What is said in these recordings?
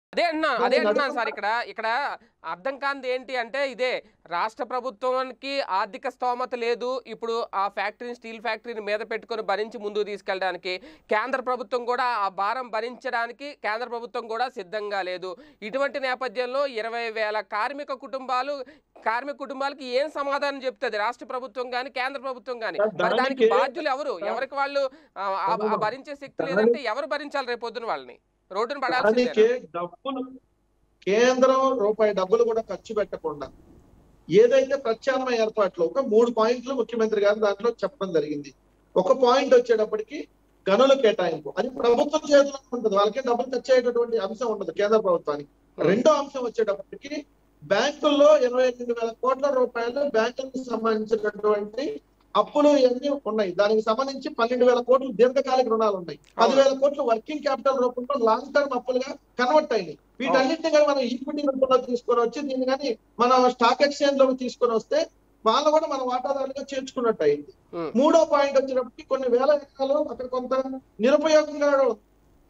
అదే అన్నా అదే నేను అంటున్నాను సార్ అడుగుతున్నా- ఇక్కడ ఇక్కడ అర్థం కానిది ఏంటి అంటే ఇదే రాష్ట్ర ప్రభుత్వానికి ఆర్థిక స్తోమత లేదు ఇప్పుడు ఆ ఫ్యాక్టరీని స్టీల్ ఫ్యాక్టరీని మీద పెట్టుకొని భరించి ముందుకు తీసుకెళ్ళడానికి కేంద్ర ప్రభుత్వం కూడా ఆ భారం భరించడానికి కేంద్ర ప్రభుత్వం కూడా సిద్ధంగా లేదు ఇటువంటి నేపథ్యంలో ఇరవై వేల కార్మిక కుటుంబాలు కార్మిక కుటుంబాలకి ఏం సమాధానం చెప్తుంది రాష్ట్ర ప్రభుత్వం కానీ కేంద్ర ప్రభుత్వం కానీ సార్, మరి దానికి దానికి- బాధ్యులు ఎవరు ఎవరికి వాళ్ళు ఆ, ఆ- ఆ భరించే శక్తి లేదంటే ఎవరు భరించాలి రేపు పొద్దున వాళ్ళని రోడ్డును పడాల్సిందే దానికి డబ్బులు కేంద్రం రూపాయి డబ్బులు కూడా ఖర్చు పెట్టకుండా ఏదైతే ప్రత్యామ్నాయ ఏర్పాట్లు ఒక మూడు పాయింట్లు ముఖ్యమంత్రి గారు దాంట్లో చెప్పడం జరిగింది ఒక పాయింట్ వచ్చేటప్పటికి గనుల కేటాయింపు అది ప్రభుత్వం చేతిలో ఉంటుంది వాళ్ళకి డబ్బులు ఖర్చు అయ్యేటటువంటి అంశం ఉండదు కేంద్ర ప్రభుత్వానికి రెండో అంశం వచ్చేటప్పటికి బ్యాంకుల్లో ఇరవై ఎనిమిది వేల కోట్ల రూపాయలు బ్యాంకులకు సంబంధించినటువంటి అప్పులు ఇవన్నీ ఉన్నాయి దానికి సంబంధించి పన్నెండు వేల కోట్లు దీర్ఘకాలిక రుణాలు ఉన్నాయి పదివేల కోట్లు వర్కింగ్ క్యాపిటల్ రూపంలో లాంగ్ టర్మ్ అప్పులుగా కన్వర్ట్ అయినాయి వీటన్నింటినీ కానీ మనం ఈక్విటీ రూపంలో తీసుకొని వచ్చి దీన్ని కానీ మనం స్టాక్ ఎక్స్చేంజ్ లో తీసుకొని వస్తే వాళ్ళు కూడా మన వాటాదారులుగా చేర్చుకున్నట్టు అయింది ఉమ్. మూడో పాయింట్ వచ్చినప్పటికీ కొన్ని వేల ఎకరాలు అక్కడ కొంత నిరుపయోగంగా ఉంది.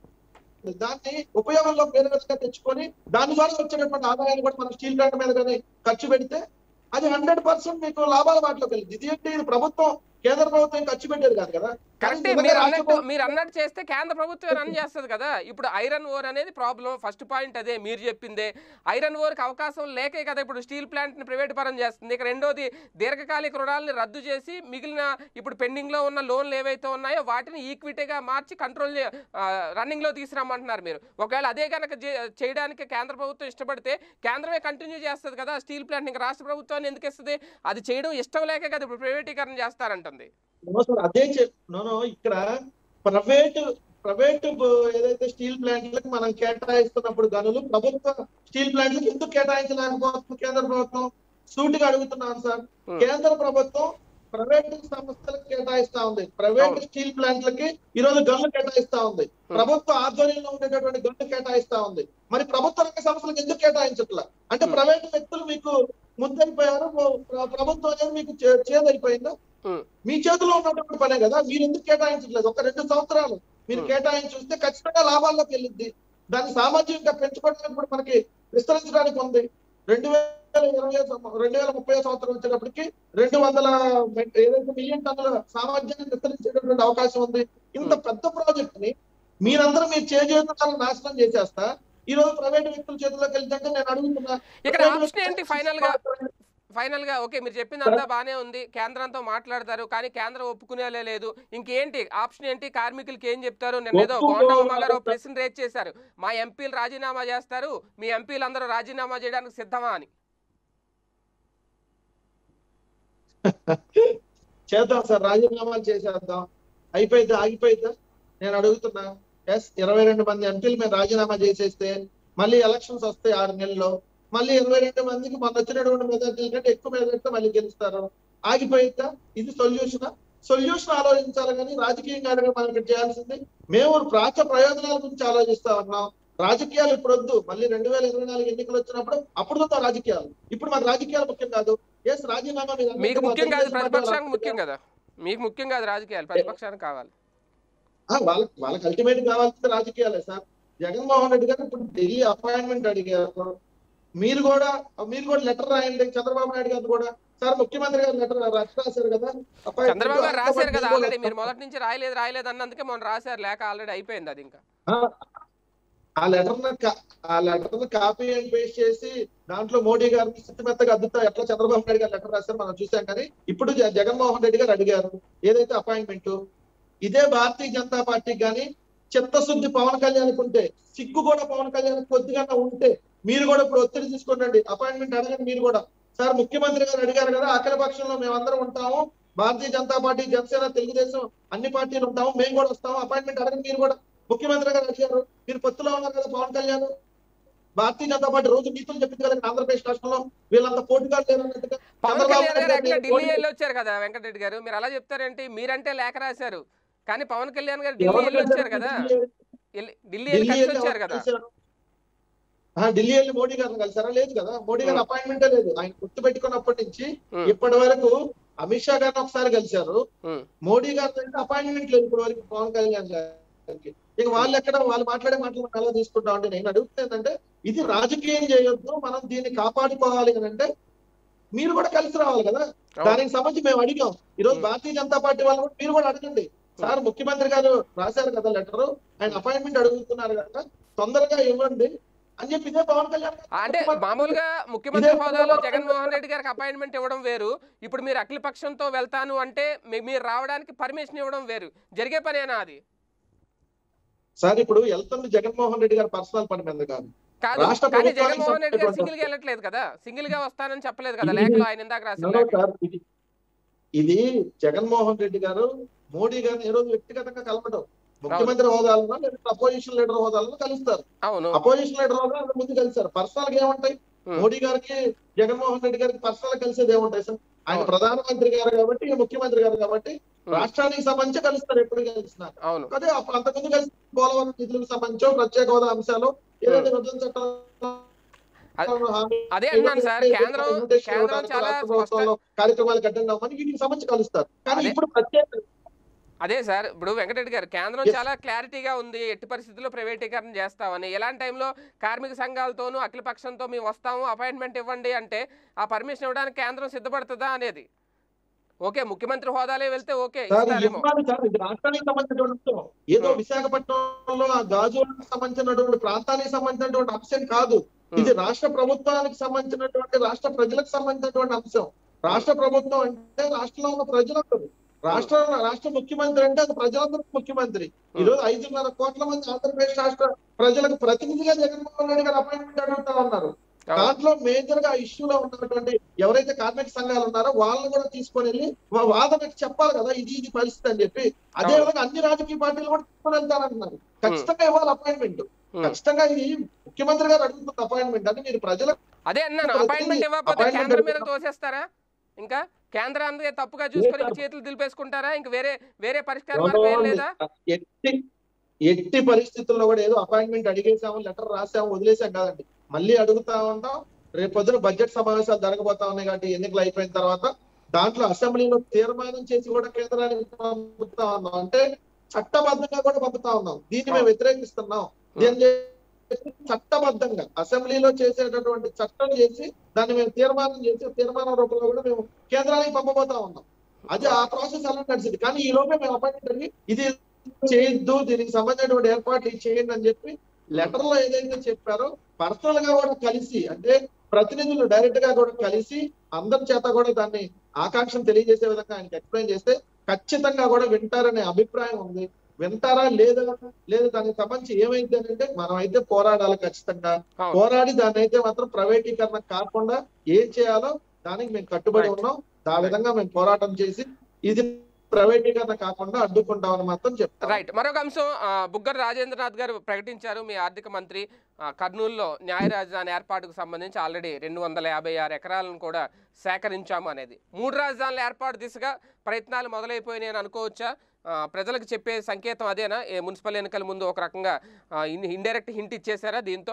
దాన్ని ఉపయోగంలో పేరుగా తెచ్చుకొని దాని ద్వారా వచ్చేటటువంటి ఆదాయాన్ని కూడా మనం స్టీల్ ప్లాంట్ మీద కానీ ఖర్చు పెడితే అది హండ్రెడ్ పర్సెంట్ మీకు లాభాల బాటలోకి వెళ్ళింది ఇది ఏంటి ఇది ప్రభుత్వం కేంద్ర ప్రభుత్వం ఖర్చు పెట్టేది కాదు కదా కరెక్టే కానీ మీరు రాష్ట్ర అన్నట్టు ప్రభుత్వం- మీరు అన్నట్టు చేస్తే కేంద్ర ప్రభుత్వం రన్ చేస్తుంది కదా ఇప్పుడు ఐరన్ ఓర్ అనేది ప్రాబ్లం ఫస్ట్ పాయింట్ అదే మీరు చెప్పిందే ఐరన్ ఓర్కి అవకాశం లేకే కదా ఇప్పుడు స్టీల్ ప్లాంట్ని ప్రైవేట్ పరం చేస్తుంది ఇక రెండోది దీర్ఘకాలిక రుణాలని రద్దు చేసి మిగిలిన ఇప్పుడు పెండింగ్లో ఉన్న లోన్లు ఏవైతే ఉన్నాయో వాటిని ఈక్విటీగా మార్చి కంట్రోల్ రన్నింగ్లో తీసుకురామంటున్నారు మీరు ఒకవేళ అదే కనుక చేయడానికి కేంద్ర ప్రభుత్వం ఇష్టపడితే కేంద్రమే కంటిన్యూ చేస్తుంది కదా స్టీల్ ప్లాంట్ ఇంకా రాష్ట్ర ప్రభుత్వాన్ని ఎందుకు ఇస్తుంది అది చేయడం ఇష్టం లేకే కదా ఇప్పుడు ప్రైవేటీకరణ చేస్తారంటుంది నో సార్ అదే చెప్ నో ఇక్కడ ప్రైవేట్ ప్రైవేట్ ఏదైతే స్టీల్ ప్లాంట్లకు మనం కేటాయిస్తున్నప్పుడు గనులు ప్రభుత్వ స్టీల్ ప్లాంట్లకు ఎందుకు కేటాయించలేకపోతుంది కేంద్ర ప్రభుత్వం సూటిగా అడుగుతున్నాను సార్ Hmm. కేంద్ర ప్రభుత్వం ప్రైవేట్ సంస్థలకు కేటాయిస్తా ఉంది ప్రైవేట్ అవును. స్టీల్ ప్లాంట్లకి ఈ రోజు గనులు కేటాయిస్తా ఉంది ప్రభుత్వ ఆధ్వర్యంలో ఉండేటటువంటి గనులు కేటాయిస్తా ఉంది మరి ప్రభుత్వ రంగ సంస్థలకు ఎందుకు కేటాయించట్లా అంటే Hmm. ప్రైవేట్ వ్యక్తులు మీకు ముద్దైపోయారు ప్ర- ప్రభుత్వం అనేది మీకు చే- చేదైపోయిందా Hmm. మీ చేతిలో ఉన్నటువంటి పనే కదా మీరు ఎందుకు కేటాయించట్లేదు ఒక రెండు సంవత్సరాలు మీరు Hmm. కేటాయించి చూస్తే ఖచ్చితంగా లాభాల్లోకి వెళ్ళింది దాని సామర్థ్యం ఇంకా పెంచుకోవడానికి ఇప్పుడు మనకి విస్తరించడానికి ఉంది రెండు వేల ఇరవై రెండు వేల ముప్పై సంవత్సరం వచ్చేటప్పటికి రెండు వందల మె- ఏదైతే మిలియన్ టన్నుల సామర్థ్యాన్ని విస్తరించేటటువంటి అవకాశం ఉంది ఇంత పెద్ద ప్రాజెక్ట్ ని మీరందరూ మీరు చేజేతులను నాశనం చేసేస్తా ఈ రోజు ప్రైవేట్ వ్యక్తుల చేతిలోకి వెళ్తుంటే నేను అడుగుతున్నా ఇక్కడ ప్రైవేట్ ఆప్షన్ వ్యక్తులు ఏంటి ఫైనల్ గా ఫైనల్ గా ఓకే మీరు చెప్పింది అంతా బానే ఉంది కేంద్రంతో మాట్లాడతారు కానీ కేంద్రం ఒప్పుకునేలే లేదు ఇంకేంటి ఆప్షన్ ఏంటి కార్మికులకి ఏం చెప్తారు నిన్న ఏదో ఒప్పుకో- గోండా ఉమ్మ గారు ప్రశ్న రేజ్ చేశారు మా ఎంపీలు రాజీనామా చేస్తారు మీ ఎంపీలు అందరూ రాజీనామా చేయడానికి సిద్ధమా అని చేద్దాం సార్ రాజీనామాలు చేసేద్దాం అయిపోయిందా ఆగిపోయిందా నేను అడుగుతున్నా ఎస్ ఇరవై రెండు మంది ఎంపీలు మేము రాజీనామా చేసేస్తే మళ్ళీ ఎలక్షన్స్ వస్తాయి ఆరు నెలల్లో మళ్ళీ ఇరవై రెండు మందికి మన వచ్చినటువంటి మెజార్టీల కంటే ఎక్కువ మెజార్టీ మళ్ళీ గెలుస్తారు ఆగిపోయిందా ఇది సొల్యూషన్ సొల్యూషన్ ఆలోచించాలి కానీ రాజకీయం కాదు కదా మనం ఇక్కడ చేయాల్సింది మేము రాష్ట్ర ప్రయోజనాల గురించి ఆలోచిస్తా ఉన్నాం రాజకీయాలు ఇప్పుడు వద్దు మళ్ళీ రెండు వేల ఇరవై నాలుగు ఎన్నికలు వచ్చినప్పుడు అప్పుడు చూద్దాం రాజకీయాలు ఇప్పుడు మన రాజకీయాలు ముఖ్యం కాదు ఎస్ రాజీనామా మీరు అన్నట్టుగా మీకు ముఖ్యం కాదు తెలుగుదేశం పార్టీ ప్రతిపక్షానికి వాళ్ళు ముఖ్యం కదా మీకు ముఖ్యం కాదు రాజకీయాలు ప్రతిపక్షానికి కావాలి ఆ, వాళ్ళకి వాళ్ళకి అల్టిమేట్ కావాల్సింది రాజకీయాలే సార్ జగన్మోహన్ రెడ్డి గారు ఇప్పుడు ఢిల్లీ అపాయింట్మెంట్ అడిగారు మీరు కూడా మీరు కూడా లెటర్ రాయండి చంద్రబాబు నాయుడు గారు కూడా సార్ ముఖ్యమంత్రి గారు లెటర్ రాశారు కదా appointment. చంద్రబాబు గారు రాశారు కదా మీరు కూడా ఆల్రెడీ మీరు మొదటి నుంచి రాయలేదు రాయలేదు అన్నందుకే మొన్న రాశారు లేక ఆల్రెడీ అయిపోయింది అది ఇంకా ఆ, ఆ లెటర్ ఆ లెటర్ కాపీ అండ్ పేస్ట్ చేసి దాంట్లో మోడీ గారిని స్థితిమెత్తగా అద్దుతా ఎట్లా చంద్రబాబు నాయుడు గారు లెటర్ రాశారు మనం చూసాం కానీ ఇప్పుడు జ- జగన్మోహన్ రెడ్డి గారు అడిగారు ఏదైతే అపాయింట్మెంట్ ఇదే భారతీయ జనతా పార్టీకి కానీ చిత్తశుద్ధి పవన్ కళ్యాణ్ ఉంటే సిగ్గు కూడా పవన్ కళ్యాణ్ కొద్దిగా ఉంటే మీరు కూడా ఇప్పుడు ఒత్తిడి తీసుకోండి అపాయింట్మెంట్ అడగండి మీరు కూడా సార్ ముఖ్యమంత్రి గారు అడిగారు కదా అఖిల పక్షంలో మేమందరం ఉంటాము భారతీయ జనతా పార్టీ జనసేన తెలుగుదేశం అన్ని పార్టీలు ఉంటాము మేము కూడా వస్తాము అపాయింట్మెంట్ అడగండి మీరు కూడా ముఖ్యమంత్రి గారు అడిగారు మీరు పొత్తులో ఉన్నారు కదా పవన్ కళ్యాణ్ భారతీయ జనతా పార్టీ రోజు నీతులు చెప్పింది కదా ఆంధ్రప్రదేశ్ రాష్ట్రంలో వీళ్ళంత పోటీగా లేరు అన్నట్టుగా పవన్ చంద్రబాబు కళ్యాణ్ గారు నాయుడు అట్లా గారిని ఢిల్లీ పోటీ- వెళ్ళి వచ్చారు కదా వెంకటరెడ్డి గారు మీరు అలా చెప్తారేంటి మీరంటే లేఖ రాశారు కానీ పవన్ కళ్యాణ్ గారు ఢిల్లీ ఎవరు వెళ్ళి వచ్చారు కలిశారు? కదా ఢిల్లీ- వెళ్ళి- ఢిల్లీ వెళ్ళి ఢిల్లీ కలిసి వెళ్ళి వచ్చారు ఎవరు కదా కలిశారు? ఆ, ఢిల్లీ వెళ్ళి మోడీ గారిని కలిసారా లేదు కదా మోడీ గారి ఉం. అపాయింట్మెంటే లేదు ఆయన గుర్తు పెట్టుకున్నప్పటి నుంచి ఉం. ఇప్పటి వరకు అమిత్ షా గారిని ఒకసారి కలిశారు ఉం. మోడీ గారి అంటే అపాయింట్మెంట్ లేదు ఇప్పటి వరకు పవన్ కళ్యాణ్ గారికి ఇక వాళ్ళు ఎక్కడ వాళ్ళు మాట్లాడే మాటలు మనం ఎలా తీసుకుంటాం అంటే నేను అడుగుతుంది ఏంటంటే ఇది రాజకీయం చేయొద్దు మనం దీన్ని కాపాడుకోవాలి అని అంటే మీరు కూడా కలిసి రావాలి కదా అవును. దానికి సంబంధించి మేము అడిగాం ఈ రోజు ఉమ్. భారతీయ జనతా పార్టీ వాళ్ళు కూడా మీరు కూడా అడగండి సార్ ముఖ్యమంత్రి గారు రాశారు కదా లెటర్ ఆయన అపాయింట్మెంట్ అడుగుతున్నారు కదా తొందరగా ఇవ్వండి అని చెప్పి ఇదే పవన్ కళ్యాణ్ గారు అంటే చెప్తున్నారు. మామూలుగా ముఖ్యమంత్రి ఇదే హోదాలో పవన్ జగన్మోహన్ రెడ్డి గారికి అపాయింట్మెంట్ ఇవ్వడం వేరు ఇప్పుడు మీరు అఖిల పక్షంతో వెళ్తాను అంటే మీ- మీరు రావడానికి పర్మిషన్ ఇవ్వడం వేరు జరిగే పనేనా అది సార్ ఇప్పుడు వెళ్తుంది జగన్మోహన్ రెడ్డి గారు పర్సనల్ పని మీద కాదు కాదు రాష్ట్ర కానీ ప్రభుత్వానికి జగన్మోహన్ రెడ్డి గారు సంబంధించిన సింగిల్ గా వెళ్ళట్లేదు కదా సింగిల్ గా వస్తానని చెప్పలేదు కదా ఇది- లేఖలో ఆయన ఇందాక రాసిన No, no, లేఖలో. సార్, ఇది ఇది జగన్మోహన్ రెడ్డి గారు మోడీ గారిని ఏ రోజు వ్యక్తిగతంగా కలపడం ముఖ్యమంత్రి హోదాలను లేదంటే అపోజిషన్ లీడర్ హోదాలను కలుస్తారు అవును అపోజిషన్ లీడర్ హోదా అంతకు ముందు కలిశారు పర్సనల్ గా ఏముంటాయి Hmm. మోడీ గారికి జగన్మోహన్ రెడ్డి గారికి పర్సనల్ గా కలిసేది ఏముంటాయి సార్ ఆయన అవును. ప్రధానమంత్రి గారు కాబట్టి ఈయన ముఖ్యమంత్రి గారు కాబట్టి Hmm. రాష్ట్రానికి సంబంధించి కలుస్తారు ఎప్పుడు కలిసినా అవును అదే అప్ప- అంతకుముందు కలిసి పోలవరం నిధులకు సంబంధించో ప్రత్యేక హోదా అంశాలు ఏదైతే విభజన చట్టం హామీ అదే అన్నాను సార్ కేంద్రం ఇన్విటేషన్ కేంద్రం ఇవ్వడానికి చాలా రాష్ట్ర స్పష్ట ప్రభుత్వంలో కార్యక్రమాలకు అటెండ్ అవ్వమని వీటికి సంబంధించి కలుస్తారు కానీ అదే. ఇప్పుడు ప్రత్యేక అదే సార్ ఇప్పుడు వెంకటరెడ్డి గారు కేంద్రం Yes. చాలా క్లారిటీగా ఉంది ఎట్టి పరిస్థితుల్లో ప్రైవేటీకరణ చేస్తామని ఎలాంటి టైంలో కార్మిక సంఘాలతోనూ అఖిల పక్షంతో మేము వస్తాము అపాయింట్మెంట్ ఇవ్వండి అంటే ఆ పర్మిషన్ ఇవ్వడానికి కేంద్రం సిద్ధపడుతుందా అనేది ఓకే ముఖ్యమంత్రి హోదాలే వెళ్తే ఓకే సార్ ఇస్తారేమో ఇవ్వాలి సార్ ఇది రాష్ట్రానికి సంబంధించినటువంటి అంశం ఏదో Hmm. విశాఖపట్నంలో ఆ గాజులకు సంబంధించినటువంటి ప్రాంతానికి సంబంధించినటువంటి అంశం కాదు ఇది రాష్ట్ర ప్రభుత్వానికి సంబంధించినటువంటి రాష్ట్ర ప్రజలకు సంబంధించినటువంటి అంశం రాష్ట్ర ప్రభుత్వం అంటే రాష్ట్రంలో ఉన్న ప్రజలందరూ రాష్ట్ర రాష్ట్ర ముఖ్యమంత్రి అంటే అది ప్రజలందరూ ముఖ్యమంత్రి ఈ రోజు ఐదున్నర కోట్ల మంది ఆంధ్రప్రదేశ్ రాష్ట్ర ప్రజలకు ప్రతినిధిగా జగన్మోహన్ రెడ్డి గారు అపాయింట్మెంట్ అడుగుతా ఉన్నారు అవును. దాంట్లో మేజర్ గా ఇష్యూలో ఉన్నటువంటి ఎవరైతే కార్మిక సంఘాలు ఉన్నారో వాళ్ళని కూడా తీసుకొని వెళ్ళి వా- వాదనకు చెప్పాలి కదా ఇది ఇది పరిస్థితి అని చెప్పి అదే అవును. విధంగా అన్ని రాజకీయ పార్టీలు కూడా తీసుకొని వెళ్తారంటున్నారు ఖచ్చితంగా ఇవ్వాలి అపాయింట్మెంట్ Hmm. ఖచ్చితంగా ఇది ముఖ్యమంత్రి గారు అడుగుతున్న అపాయింట్మెంట్ అని మీరు ప్రజలకు అదే అన్నాను ప్రతినిధి అపాయింట్మెంట్ ఇవ్వకపోతే appointment కేంద్రం మీద అడుగుతున్నా. తోసేస్తారా ఇంకా కేంద్రాన్ని తప్పుగా చూసుకొని ఇంక లేదు. చేతులు దులిపేసుకుంటారా ఇంక వేరే వేరే పరిష్కార మార్గం ఏం లేదా ఎట్టి ఎట్టి పరిస్థితుల్లో కూడా ఏదో అపాయింట్మెంట్ అడిగేసాము లెటర్ రాసాము వదిలేసాం కాదండి మళ్ళీ అడుగుతా ఉంటాం రేపు పొద్దున బడ్జెట్ సమావేశాలు జరగబోతా ఉన్నాయి కాబట్టి ఎన్నికలు అయిపోయిన తర్వాత దాంట్లో అసెంబ్లీలో తీర్మానం చేసి కూడా కేంద్రానికి పంపుతా ఉన్నాం అంటే చట్టబద్ధంగా కూడా పంపుతా ఉన్నాం దీన్ని మేము వ్యతిరేకిస్తున్నాం దీన్ని చేసి చట్టబద్ధంగా అసెంబ్లీలో చేసేటటువంటి చట్టం చేసి దాన్ని మేము తీర్మానం చేసి తీర్మానం రూపంలో కూడా మేము కేంద్రానికి పంపబోతా ఉన్నాం అది ఆ ప్రాసెస్ అలా నడిచింది కానీ ఈ లోపే మేము అపాయింట్మెంట్ అడిగి ఇది చేయొద్దు దీనికి సంబంధించినటువంటి ఏర్పాట్లు ఇది చేయండి అని చెప్పి లెటర్ లో ఏదైతే చెప్పారో పర్సనల్ గా కూడా కలిసి అంటే ప్రతినిధులు డైరెక్ట్ గా కూడా కలిసి అందరి చేత కూడా దాన్ని ఆకాంక్షను తెలియజేసే విధంగా ఆయనకి ఎక్స్ప్లెయిన్ చేస్తే ఖచ్చితంగా కూడా వింటారనే అభిప్రాయం ఉంది వింటారా లేదా లేదా దానికి సంబంధించి ఏమైంది అని అంటే మనం అయితే పోరాడాలి ఖచ్చితంగా అవును. పోరాడి దాన్ని అయితే మాత్రం ప్రైవేటీకరణ కాకుండా ఏం చేయాలో దానికి మేము కట్టుబడి Right. ఉన్నాం ఆ విధంగా మేము పోరాటం చేసి ఇది ప్రైవేటీకరణ కాకుండా అడ్డుకుంటామని మాత్రం చెప్తాం రైట్ మరొక అంశం ఆ, బుగ్గర రాజేంద్రనాథ్ గారు ప్రకటించారు మీ ఆర్థిక మంత్రి ఆ, కర్నూలులో న్యాయ రాజధాని ఏర్పాటుకు సంబంధించి ఆల్రెడీ రెండు వందల యాభై ఆరు ఎకరాలను కూడా సేకరించాము అనేది మూడు రాజధానుల ఏర్పాటు దిశగా ప్రయత్నాలు మొదలైపోయినాయి అని అనుకోవచ్చా ఆ, ప్రజలకు చెప్పే సంకేతం అదేనా ఏ మున్సిపల్ ఎన్నికల ముందు ఒక రకంగా ఇండైరెక్ట్ హింట్ ఇచ్చేసారా దీంతో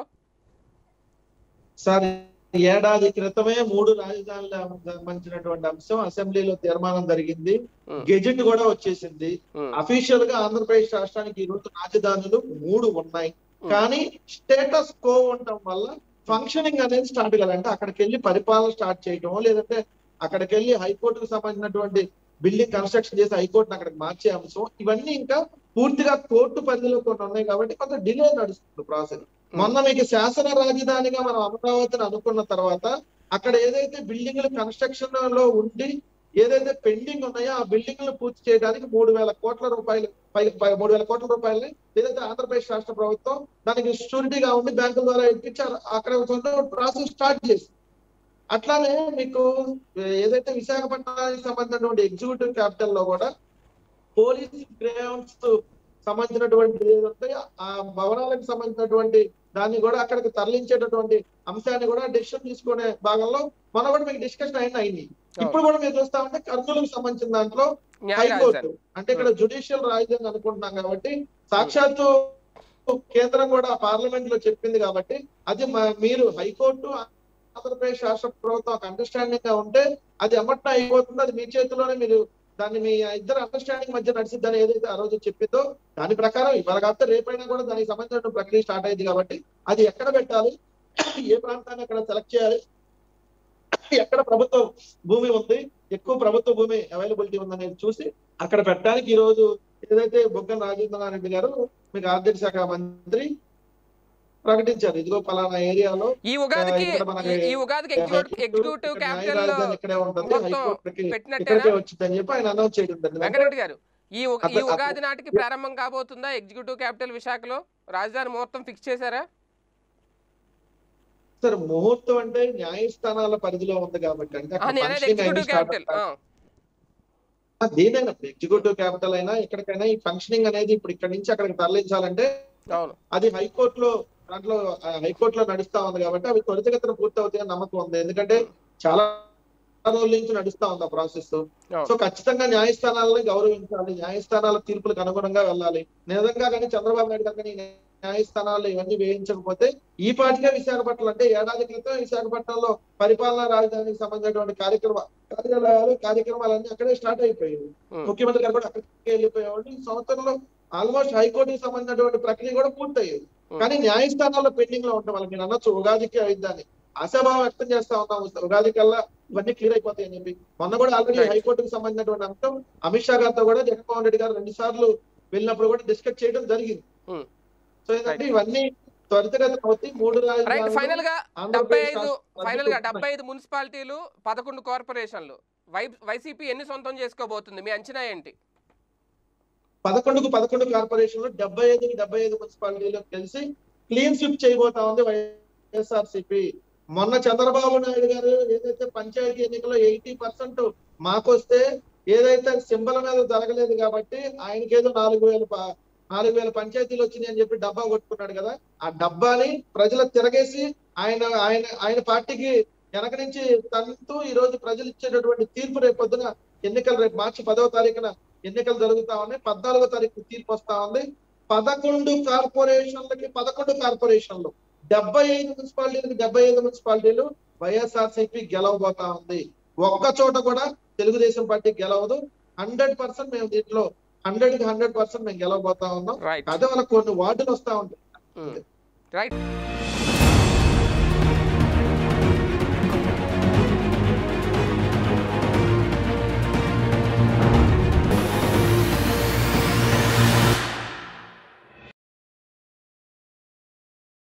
సార్ ఏడాది క్రితమే మూడు రాజధానులకు సంబంధించినటువంటి అంశం అసెంబ్లీలో తీర్మానం జరిగింది ఉమ్, గెజెట్ కూడా వచ్చేసింది ఉమ్, అఫీషియల్ గా ఆంధ్రప్రదేశ్ రాష్ట్రానికి ఈ రోజు రాజధానులు మూడు ఉన్నాయి ఉమ్. కానీ స్టేటస్ కో ఉండటం వల్ల ఫంక్షనింగ్ అనేది స్టార్ట్ కావాలి అంటే అక్కడికి వెళ్ళి పరిపాలన స్టార్ట్ చేయటం లేదంటే అక్కడికి వెళ్ళి హైకోర్టుకు సంబంధించినటువంటి బిల్డింగ్ కన్స్ట్రక్షన్ చేసి హైకోర్టును అక్కడికి మార్చే అంశం ఇవన్నీ ఇంకా పూర్తిగా కోర్టు పరిధిలో కొన్ని ఉన్నాయి కాబట్టి కొంత డిలే నడుస్తుంది ప్రాసెస్ మొన్న మీకు శాసన రాజధానిగా మనం అమరావతిని అనుకున్న తర్వాత అక్కడ ఏదైతే బిల్డింగ్లు కన్స్ట్రక్షన్ లో ఉండి ఏదైతే పెండింగ్ ఉన్నాయో ఆ బిల్డింగ్లు పూర్తి చేయడానికి మూడు వేల కోట్ల రూపాయలు పై పై- మూడు వేల కోట్ల రూపాయలని ఏదైతే ఆంధ్రప్రదేశ్ రాష్ట్ర ప్రభుత్వం దానికి షూరిటీగా ఉండి బ్యాంకుల ద్వారా ఇప్పించారు అక్కడ ప్రాసెస్ స్టార్ట్ చేసి అట్లానే మీకు ఏదైతే విశాఖపట్నానికి సంబంధించినటువంటి ఎగ్జిక్యూటివ్ క్యాపిటల్ లో కూడా పోలీస్ గ్రౌండ్స్ సంబంధించినటువంటి ఏదంటే ఆ భవనాలకు సంబంధించినటువంటి దాన్ని కూడా అక్కడికి తరలించేటటువంటి అంశాన్ని కూడా డెసిషన్ తీసుకునే భాగంలో మన కూడా మీకు డిస్కషన్ అయిన అయింది ఇప్పుడు కూడా మీరు చూస్తా ఉంటే కర్నూలుకు సంబంధించిన దాంట్లో న్యాయ హైకోర్టు రాజధాని అంటే ఇక్కడ జుడిషియల్ రాజధాని అనుకుంటున్నాం కాబట్టి సాక్షాత్తు కేంద్రం కూడా పార్లమెంట్ లో చెప్పింది కాబట్టి అది మ- మీరు హైకోర్టు ఆంధ్రప్రదేశ్ రాష్ట్ర ప్రభుత్వం ఒక అండర్స్టాండింగ్ గా ఉంటే అది ఎమ్మట్న అయిపోతుంది అది మీ చేతిలోనే మీరు దాన్ని మీ ఇద్దరు అండర్స్టాండింగ్ మధ్య నడిచిద్దని ఏదైతే ఆ రోజు చెప్పిందో దాని ప్రకారం ఇవాళ కాకపోతే రేపైనా కూడా దానికి సంబంధించిన ప్రక్రియ స్టార్ట్ అయింది కాబట్టి అది ఎక్కడ పెట్టాలి ఏ ప్రాంతాన్ని అక్కడ సెలెక్ట్ చేయాలి ఎక్కడ ప్రభుత్వ భూమి ఉంది ఎక్కువ ప్రభుత్వ భూమి అవైలబిలిటీ ఉందనేది చూసి అక్కడ పెట్టడానికి ఈ రోజు ఏదైతే బొగ్గన రాజేంద్రనాథ్ గారు మీకు ఆర్థిక శాఖ మంత్రి ప్రకటించారు ఇదిగో పలానా ఏరియాలో ఈ ఉగాదికి ఇక్కడ మనకి ఈ- ఈ ఉగాదికి ఎగ్జిక్యూటివ్ ఎగ్జిక్యూటివ్ ఇక్కడ న్యాయ క్యాపిటల్ రాజధాని ఇక్కడే ఉంటుంది మొత్తం హైకోర్టుకి పెట్టినట్టేనా ఇక్కడికే వచ్చిందని చెప్పి ఆయన అనౌన్స్ చేయడం జరిగింది అంటే వెంకటరెడ్డి గారు ఈ ఉగ- ఈ అత- ఉగాది నాటికి ప్రారంభం కాబోతుందా ఎగ్జిక్యూటివ్ క్యాపిటల్ విశాఖలో రాజధాని ముహూర్తం ఫిక్స్ చేశారా సార్ ముహూర్తం అంటే న్యాయస్థానాల పరిధిలో ఉంది కాబట్టి అంటే ఆ, అక్కడ నేను అనేది functioning ఎగ్జిక్యూటివ్ అన్ని start క్యాపిటల్ అవుతాయి. ఆ, దేనైనా ఎగ్జిక్యూటివ్ క్యాపిటల్ అయినా ఎక్కడికైనా ఈ ఫంక్షనింగ్ అనేది ఇప్పుడు ఇక్కడ నుంచి అక్కడికి తరలించాలంటే అవును అది హైకోర్టులో దాంట్లో ఆ, హైకోర్టులో నడుస్తా ఉంది కాబట్టి అవి త్వరితగతిన పూర్తి అవుతాయని నమ్మకం ఉంది ఎందుకంటే చాలా రోజుల నుంచి నడుస్తా ఉంది ఆ ప్రాసెస్ సో ఖచ్చితంగా న్యాయస్థానాలను గౌరవించాలి న్యాయస్థానాల తీర్పులకు అనుగుణంగా వెళ్ళాలి నిజంగా కానీ చంద్రబాబు నాయుడు గారు కానీ న్యాయస్థానాలు ఇవన్నీ వేయించకపోతే ఈ పాటిగా విశాఖపట్నం అంటే ఏడాది క్రితం విశాఖపట్నంలో పరిపాలనా రాజధానికి సంబంధించినటువంటి కార్యక్రమ కార్యాలయాలు కార్యక్రమాలన్నీ అక్కడే స్టార్ట్ అయిపోయాయి Hmm. ముఖ్యమంత్రి గారు కూడా అక్కడికి వెళ్ళిపోయేవాళ్ళు ఈ సంవత్సరంలో ఆల్మోస్ట్ హైకోర్టుకి సంబంధించినటువంటి ప్రక్రియ కూడా పూర్తయ్యేది Hmm. కానీ న్యాయస్థానాల్లో పెండింగ్ లో ఉంటాం వాళ్ళకి నేను అనొచ్చు ఉగాదికి అయిద్దని ఆశాభావం వ్యక్తం చేస్తా ఉన్నాం ఉగాది కల్లా ఇవన్నీ క్లియర్ అయిపోతాయి అని చెప్పి మొన్న కూడా ఆల్రెడీ Right. హైకోర్టుకు సంబంధించినటువంటి అంశం అమిత్ షా గారితో కూడా జగన్మోహన్ రెడ్డి గారు రెండు సార్లు వెళ్ళినప్పుడు కూడా డిస్కస్ చేయడం జరిగింది Hmm. సో ఏంటంటే ఇవన్నీ త్వరితగతిన అవుతాయి మూడు రైట్ రాజధానులు ఫైనల్ గా డెబ్బై ఆంధ్రప్రదేశ్ ఐదు రాష్ట్ర ఫైనల్ గా ప్రభుత్వం డెబ్బై ఐదు మున్సిపాలిటీలు పదకొండు కార్పొరేషన్లు వై వైసీపీ ఎన్ని సొంతం చేసుకోబోతుంది మీ అంచనా ఏంటి పదకొండుకు పదకొండు కార్పొరేషన్లు డెబ్బై ఐదుకి డెబ్బై ఐదు మున్సిపాలిటీలు కలిసి క్లీన్ స్విప్ చేయబోతా ఉంది వైఎస్ఆర్సిపి మొన్న చంద్రబాబు నాయుడు గారు ఏదైతే పంచాయతీ ఎన్నికల్లో ఎయిటీ పర్సెంట్ మాకొస్తే ఏదైతే సింబల్ మీద జరగలేదు కాబట్టి ఆయనకేదో నాలుగు వేలు ప- నాలుగు వేల పంచాయతీలు వచ్చినాయి అని చెప్పి డబ్బా కొట్టుకున్నాడు కదా ఆ డబ్బాని ప్రజలు తిరగేసి ఆయన ఆయన ఆయన పార్టీకి వెనక నుంచి తంతూ ఈ రోజు ప్రజలు ఇచ్చేటటువంటి తీర్పు రేపు పొద్దున ఎన్నికలు రేపు మార్చి పదవ తారీఖున ఎన్నికలు జరుగుతా ఉన్నాయి పద్నాలుగో తారీఖు తీర్పు వస్తా ఉంది పదకొండు కార్పొరేషన్లకి పదకొండు కార్పొరేషన్లు డెబ్బై ఐదు మున్సిపాలిటీలకు డెబ్బై ఐదు మున్సిపాలిటీలు వైఎస్ఆర్సీపీ గెలవబోతా ఉంది ఒక్క చోట కూడా తెలుగుదేశం పార్టీ గెలవదు హండ్రెడ్ పర్సెంట్ మేము దీంట్లో హండ్రెడ్ కి హండ్రెడ్ పర్సెంట్ మేము గెలవబోతా ఉన్నాం రైట్ అదే వాళ్ళకి కొన్ని వార్డులు వస్తా ఉంటాయి రైట్